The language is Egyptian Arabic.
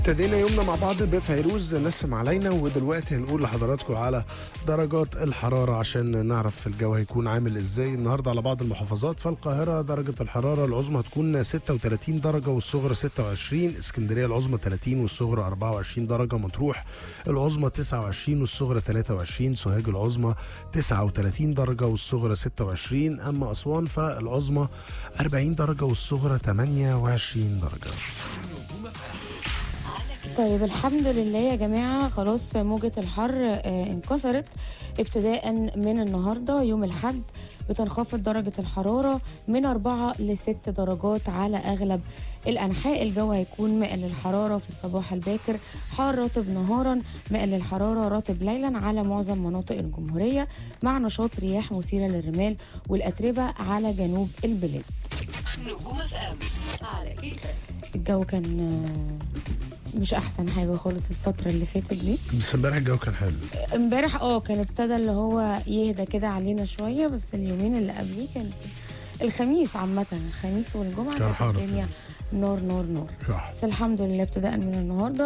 ابتدينا يومنا مع بعض بفيروز نسم علينا ودلوقتي هنقول لحضراتكم على درجات الحرارة عشان نعرف الجو هيكون عامل ازاي النهاردة على بعض المحافظات فالقاهرة درجة الحرارة العظمى هتكون 36 درجة والصغرى 26 اسكندرية العظمى 30 والصغرى 24 درجة مطروح العظمى 29 والصغرى 23 سوهاج العظمى 39 درجة والصغرى 26 أما أسوان فالعظمى 40 درجة والصغرى 28 درجة طيب الحمد لله يا جماعة خلاص موجة الحر آه، انكسرت ابتداء من النهاردة يوم الحد بتنخفض درجة الحرارة من 4 ل 6 درجات على أغلب الأنحاء الجو هيكون مائل للحرارة في الصباح الباكر حار رطب نهارا مائل للحرارة رطب ليلا على معظم مناطق الجمهورية مع نشاط رياح مثيرة للرمال والأتربة على جنوب البلاد نجوم اف ام على كيفك الجو كان آه، مش أحسن حاجة خالص الفترة اللي فاتت دي بس امبارح الجو كان حلو امبارح اه كان ابتدى اللي هو يهدى كده علينا شويه بس اليومين اللي قبليه كان الخميس عامة الخميس والجمعة كان كانت حر الدنيا نار نار نار صح. بس الحمد لله ابتداء من النهارده